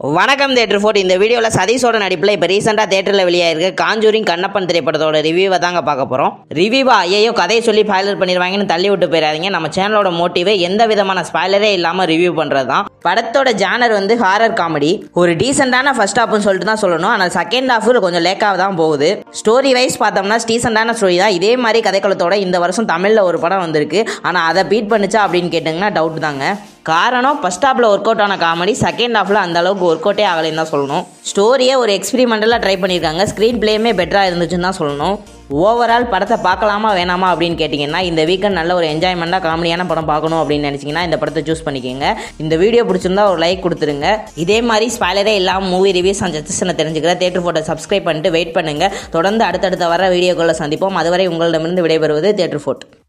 வணக்கம் theatre fort இந்த வீடியோவில் சதீஷோட நடிப்பில் இப்போ ரீசெண்டாக தேட்டரில் வெளியாயிருக்கு காஞ்சூரிங் கண்ணப்பன் திரைப்படத்தோட ரிவ்யூவை தாங்க பார்க்க போகிறோம் ரிவ்யூவா ஐயோ கதையை சொல்லி ஸ்பாய்லர் பண்ணிடுவாங்கன்னு தள்ளி விட்டு போயிடாதீங்க நம்ம சேனலோட மோட்டிவே எந்த விதமான ஸ்பாய்லரே இல்லாமல் ரிவ்யூ பண்ணுறது தான் படத்தோட ஜானர் வந்து ஹாரர் காமெடி ஒரு டீசெண்டான ஃபர்ஸ்ட் ஹாப்னு சொல்லிட்டு தான் சொல்லணும் ஆனால் செகண்ட் ஹாஃப் கொஞ்சம் லேக்காக தான் போகுது ஸ்டோரி வைஸ் பார்த்தோம்னா டீசெண்டான ஸ்டோரி தான் இதே மாதிரி கதைக்களத்தோட இந்த வருஷம் தமிழில் ஒரு படம் வந்திருக்கு ஆனால் அதை பீட் பண்ணுச்சா அப்படின்னு கேட்டிங்கன்னா டவுட் தாங்க காரணம் ஃபர்ஸ்ட் ஹாஃபில் ஒர்க் அவுட் ஆன காமெடி செகண்ட் ஹாஃபில் அந்த அளவுக்கு ஒர்க் அவுட்டே ஆகலைன்னு தான் சொல்லணும் ஸ்டோரியை ஒரு எக்ஸ்பெரிமெண்டலாக ட்ரை பண்ணியிருக்காங்க ஸ்க்ரீன் பிளேயுமே பெட்டராக இருந்துச்சுன்னு தான் சொல்லணும் ஓவரால் படத்தை பார்க்கலாமா வேணாமா அப்படின்னு கேட்டிங்கன்னா இந்த வீக்கெண்ட் நல்ல ஒரு என்ஜாய்மெண்ட்டாக காமெடியான படம் பார்க்கணும் அப்படின்னு நினச்சிங்கன்னா இந்த படத்தை சூஸ் பண்ணிக்கோங்க இந்த வீடியோ பிடிச்சிருந்தா ஒரு லைக் கொடுத்துருங்க இதே மாதிரி ஸ்பாய்லரே இல்லாமல் மூவி ரிவ்யூஸ் அண்ட் சஜஷனை தெரிஞ்சுக்கிற தேட்டர் ஃபோட்டோ சப்ஸ்கிரைப் பண்ணிட்டு வெயிட் பண்ணுங்கள் தொடர்ந்து அடுத்தடுத்த வர வீடியோக்களில் சந்திப்போம் அதுவரை உங்களிடமிருந்து விடைபெறுவது தேட்டர் ஃபோர்ட்